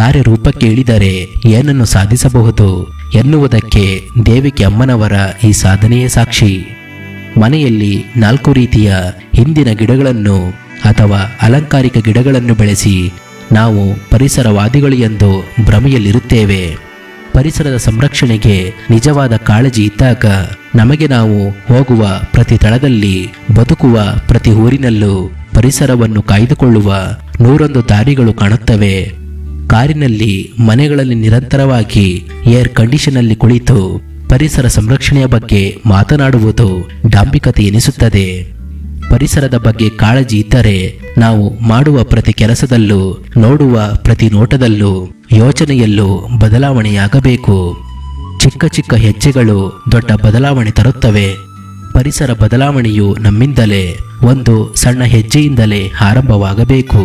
ಕಾರ್ಯರೂಪಕ್ಕೆ ಇಳಿದರೆ ಏನನ್ನು ಸಾಧಿಸಬಹುದು ಎನ್ನುವುದಕ್ಕೆ ದೇವಿಕೆ ಅಮ್ಮನವರ ಈ ಸಾಧನೆಯೇ ಸಾಕ್ಷಿ ಮನೆಯಲ್ಲಿ ನಾಲ್ಕು ರೀತಿಯ ಹಿಂದಿನ ಗಿಡಗಳನ್ನು ಅಥವಾ ಅಲಂಕಾರಿಕ ಗಿಡಗಳನ್ನು ಬೆಳೆಸಿ ನಾವು ಪರಿಸರವಾದಿಗಳು ಎಂದು ಭ್ರಮೆಯಲ್ಲಿರುತ್ತೇವೆ ಪರಿಸರದ ಸಂರಕ್ಷಣೆಗೆ ನಿಜವಾದ ಕಾಳಜಿ ಇದ್ದಾಗ ನಮಗೆ ನಾವು ಹೋಗುವ ಪ್ರತಿ ತಳದಲ್ಲಿ ಬದುಕುವ ಪ್ರತಿ ಊರಿನಲ್ಲೂ ಪರಿಸರವನ್ನು ಕಾಯ್ದುಕೊಳ್ಳುವ ನೂರೊಂದು ದಾರಿಗಳು ಕಾಣುತ್ತವೆ ಕಾರಿನಲ್ಲಿ ಮನೆಗಳಲ್ಲಿ ನಿರಂತರವಾಗಿ ಏರ್ ಕಂಡೀಷನ್ನಲ್ಲಿ ಕುಳಿತು ಪರಿಸರ ಸಂರಕ್ಷಣೆಯ ಬಗ್ಗೆ ಮಾತನಾಡುವುದು ಡಾಂಬಿಕತೆ ಎನಿಸುತ್ತದೆ ಪರಿಸರದ ಬಗ್ಗೆ ಕಾಳಜಿ ಇದ್ದರೆ ನಾವು ಮಾಡುವ ಪ್ರತಿ ಕೆಲಸದಲ್ಲೂ ನೋಡುವ ಪ್ರತಿ ನೋಟದಲ್ಲೂ ಯೋಚನೆಯಲ್ಲೂ ಬದಲಾವಣೆಯಾಗಬೇಕು ಚಿಕ್ಕ ಚಿಕ್ಕ ಹೆಜ್ಜೆಗಳು ದೊಡ್ಡ ಬದಲಾವಣೆ ತರುತ್ತವೆ ಪರಿಸರ ಬದಲಾವಣೆಯು ನಮ್ಮಿಂದಲೇ ಒಂದು ಸಣ್ಣ ಹೆಜ್ಜೆಯಿಂದಲೇ ಆರಂಭವಾಗಬೇಕು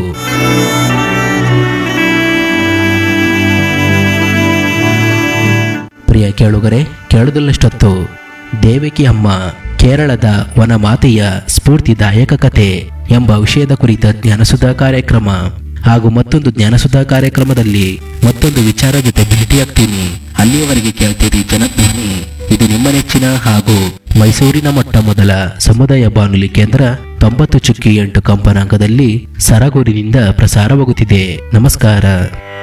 ಪ್ರಿಯ ಕೇಳುಗರೆ ಕೇಳುವುದಲ್ಲಷ್ಟೊತ್ತು ದೇವಕಿ ಅಮ್ಮ ಕೇರಳದ ವನಮಾತೆಯ ಸ್ಫೂರ್ತಿದಾಯಕ ಕಥೆ ಎಂಬ ವಿಷಯದ ಕುರಿತ ಜ್ಞಾನಸುಧಾ ಕಾರ್ಯಕ್ರಮ ಹಾಗೂ ಮತ್ತೊಂದು ಜ್ಞಾನಸುಧಾ ಕಾರ್ಯಕ್ರಮದಲ್ಲಿ ಮತ್ತೊಂದು ವಿಚಾರ ಜೊತೆ ಭೇಟಿಯಾಗ್ತೀನಿ ಅಲ್ಲಿಯವರೆಗೆ ಕೇಳ್ತೀರಿ ಜನಧ್ವನಿ ಇದು ನಿಮ್ಮ ನೆಚ್ಚಿನ ಹಾಗೂ ಮೈಸೂರಿನ ಮೊಟ್ಟ ಮೊದಲ ಸಮುದಾಯ ಬಾನುಲಿ ಕೇಂದ್ರ ತೊಂಬತ್ತು ಚುಕ್ಕಿ ಎಂಟು ಕಂಪನಾಂಕದಲ್ಲಿ ಸರಗೂರಿನಿಂದ ಪ್ರಸಾರವಾಗುತ್ತಿದೆ ನಮಸ್ಕಾರ